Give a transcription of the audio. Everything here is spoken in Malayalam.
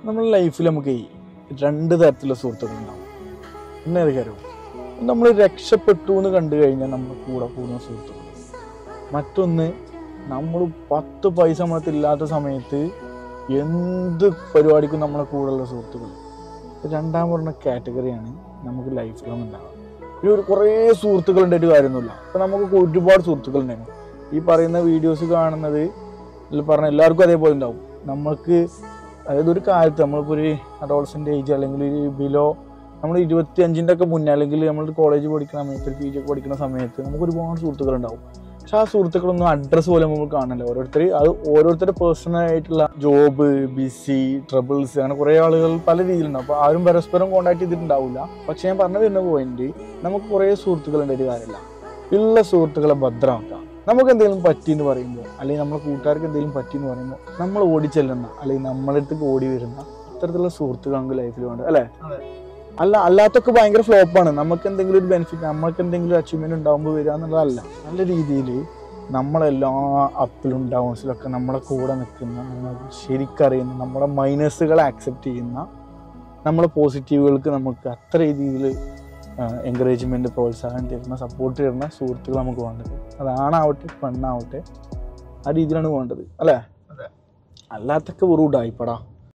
നമ്മുടെ ലൈഫിൽ നമുക്ക് ഈ രണ്ട് തരത്തിലുള്ള സുഹൃത്തുക്കൾ ഉണ്ടാവും പിന്നെ അറിയാലോ നമ്മൾ രക്ഷപ്പെട്ടു എന്ന് കണ്ടു കഴിഞ്ഞാൽ നമ്മുടെ കൂടെ കൂടുന്ന സുഹൃത്തുക്കൾ മറ്റൊന്ന് നമ്മൾ പത്ത് പൈസ നമ്മളത്ത് ഇല്ലാത്ത സമയത്ത് എന്ത് പരിപാടിക്കും നമ്മളെ കൂടെയുള്ള സുഹൃത്തുക്കൾ രണ്ടാം പറഞ്ഞ കാറ്റഗറിയാണ് നമുക്ക് ലൈഫ് ലോങ് ഉണ്ടാവുക ഇനി ഒരു കുറേ സുഹൃത്തുക്കൾ ഉണ്ടായിട്ട് കാര്യമൊന്നുമില്ല ഇപ്പം നമുക്ക് ഒരുപാട് സുഹൃത്തുക്കൾ ഉണ്ടായിരുന്നു ഈ പറയുന്ന വീഡിയോസ് കാണുന്നത് ഇതിൽ പറഞ്ഞ എല്ലാവർക്കും അതേപോലെ ഉണ്ടാവും നമ്മൾക്ക് അതായത് ഒരു കാലത്ത് നമ്മളിപ്പോൾ ഒരു അഡോൾസൻ്റ് ഏജ് അല്ലെങ്കിൽ ഒരു ബിലോ നമ്മൾ ഇരുപത്തി അഞ്ചിൻ്റെ ഒക്കെ മുന്നേ അല്ലെങ്കിൽ നമ്മൾ കോളേജ് പഠിക്കുന്ന സമയത്ത് പി ജി ഒക്കെ പഠിക്കുന്ന സമയത്ത് നമുക്ക് ഒരുപാട് സുഹൃത്തുക്കൾ ഉണ്ടാവും പക്ഷെ ആ സുഹൃത്തുക്കളൊന്നും അഡ്രസ്സ് പോലും നമ്മൾ കാണില്ല ഓരോരുത്തർ അത് ഓരോരുത്തരുടെ പേഴ്സണൽ ആയിട്ടുള്ള ജോബ് ബിസി ട്രബിൾസ് അങ്ങനെ കുറേ ആളുകൾ പല രീതിയിലുണ്ടാവും അപ്പോൾ ആരും പരസ്പരം കോൺടാക്ട് ചെയ്തിട്ടുണ്ടാവില്ല പക്ഷെ ഞാൻ പറഞ്ഞു വരുന്ന പോയിന്റ് നമുക്ക് കുറേ സുഹൃത്തുക്കൾ ഉണ്ടായിട്ട് കാര്യമില്ല ഉള്ള സുഹൃത്തുക്കളെ ഭദ്രമാക്കാം നമുക്ക് എന്തെങ്കിലും പറ്റി എന്ന് പറയുമ്പോൾ അല്ലെങ്കിൽ നമ്മുടെ കൂട്ടുകാർക്ക് എന്തെങ്കിലും പറ്റി എന്ന് പറയുമ്പോൾ നമ്മൾ ഓടിച്ചെല്ലുന്ന അല്ലെങ്കിൽ നമ്മളെ അടുത്തേക്ക് ഓടി വരുന്ന ഇത്തരത്തിലുള്ള സുഹൃത്തുക്കൾ നമുക്ക് ലൈഫിൽ വേണ്ട അല്ലേ അതെ. അല്ല അല്ലാത്തൊക്കെ ഭയങ്കര ഫ്ലോപ്പാണ് നമുക്ക് എന്തെങ്കിലും ഒരു ബെനിഫിറ്റ് നമുക്ക് എന്തെങ്കിലും അച്ചീവ്മെന്റ് ഉണ്ടാകുമ്പോൾ വരിക എന്നുള്ളതല്ല നല്ല രീതിയിൽ നമ്മളെല്ലാ അപ്പിലും ഡൗൺസിലൊക്കെ നമ്മളെ കൂടെ നിൽക്കുന്ന നമ്മൾ ശരിക്കറിയുന്ന നമ്മുടെ മൈനസുകളെ ആക്സെപ്റ്റ് ചെയ്യുന്ന നമ്മളെ പോസിറ്റീവുകൾക്ക് നമുക്ക് അത്ര രീതിയിൽ എൻകറേജ്മെന്റ് പ്രോത്സാഹനം തരുന്ന സപ്പോർട്ട് തരുന്ന സുഹൃത്തുക്കൾ നമുക്ക് വേണ്ടത് അത് ആണാവട്ടെ പെണ്ണാവട്ടെ ആ രീതിയിലാണ് വേണ്ടത് അല്ലേ അതെ. അല്ലാത്തൊക്കെ വെറും ഉടായിപ്പടാ